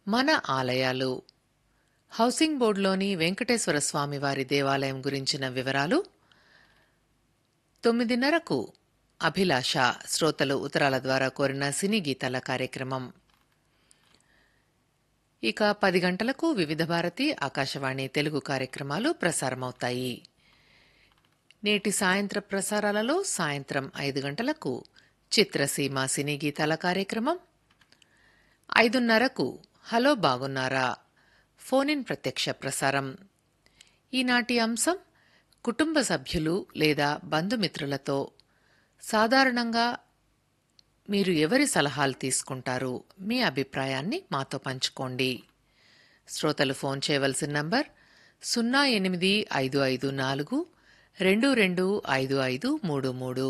మన ఆలయాలు హౌసింగ్ బోర్డులోని వెంకటేశ్వర స్వామి వారి దేవాలయం గురించిన వివరాలు తొమ్మిదిన్నరకు అభిలాష శ్రోతలు ఉత్తరాల ద్వారా కోరిన సినీ గీతాల కార్యక్రమం ఇక పది గంటలకు వివిధ భారతి ఆకాశవాణి తెలుగు కార్యక్రమాలు ప్రసారమవుతాయి నేటి సాయంత్ర ప్రసారాలలో సాయంత్రం ఐదు గంటలకు చిత్రసీమ సినీ గీతాల కార్యక్రమం ఐదున్నరకు హలో బాగున్నారా ఫోన్ ఇన్ ప్రత్యక్ష ప్రసారం ఈనాటి అంశం కుటుంబ సభ్యులు లేదా బంధుమిత్రులతో సాధారణంగా మీరు ఎవరి సలహాలు తీసుకుంటారు మీ అభిప్రాయాన్ని మాతో పంచుకోండి శ్రోతలు ఫోన్ చేయవలసిన నంబర్ సున్నా ఎనిమిది ఐదు ఐదు నాలుగు రెండు రెండు ఐదు ఐదు మూడు మూడు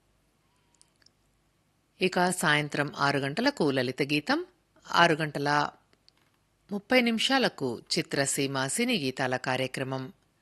ఇక సాయంత్రం ఆరు గంటలకు లలిత గీతం ఆరు గంటల ముప్పై నిమిషాలకు చిత్రసీమ సినీ గీతాల కార్యక్రమం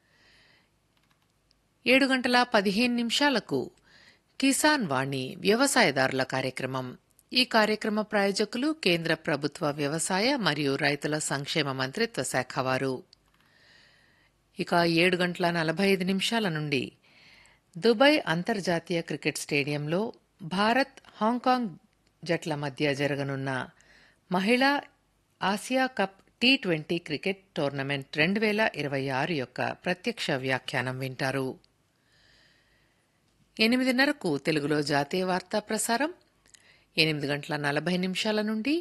ఏడు గంటల పదిహేను నిమిషాలకు కిసాన్ వాణి వ్యవసాయదారుల కార్యక్రమం ఈ కార్యక్రమ ప్రాయోజకులు కేంద్ర ప్రభుత్వ వ్యవసాయ మరియు రైతుల సంక్షేమ మంత్రిత్వ శాఖ వారు ఇక ఏడు గంటల నలభై ఐదు నిమిషాల నుండి దుబాయ్ అంతర్జాతీయ క్రికెట్ స్టేడియంలో భారత్ హాంకాంగ్ జట్ల మధ్య జరగనున్న మహిళా Asia cup T twenty cricket tournament రెండు వేల ఇరవై ఆరు యొక్క ప్రత్యక్ష వ్యాఖ్యానం వింటారు ఎనిమిదిన్నరకు తెలుగులో జాతీయ వార్తా ప్రసారం ఎనిమిది గంటల నలభై నిమిషాల నుండి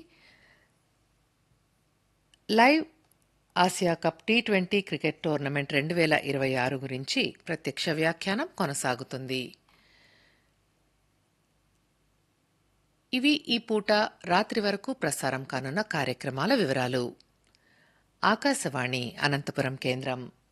live Asia cup T twenty cricket tournament రెండు వేల ఇరవై ఆరు గురించి ప్రత్యక్ష వ్యాఖ్యానం కొనసాగుతుంది ఇవి ఈ పూట రాత్రి వరకు ప్రసారం కానున్న కార్యక్రమాల వివరాలు ఆకాశవాణి అనంతపురం కేంద్రం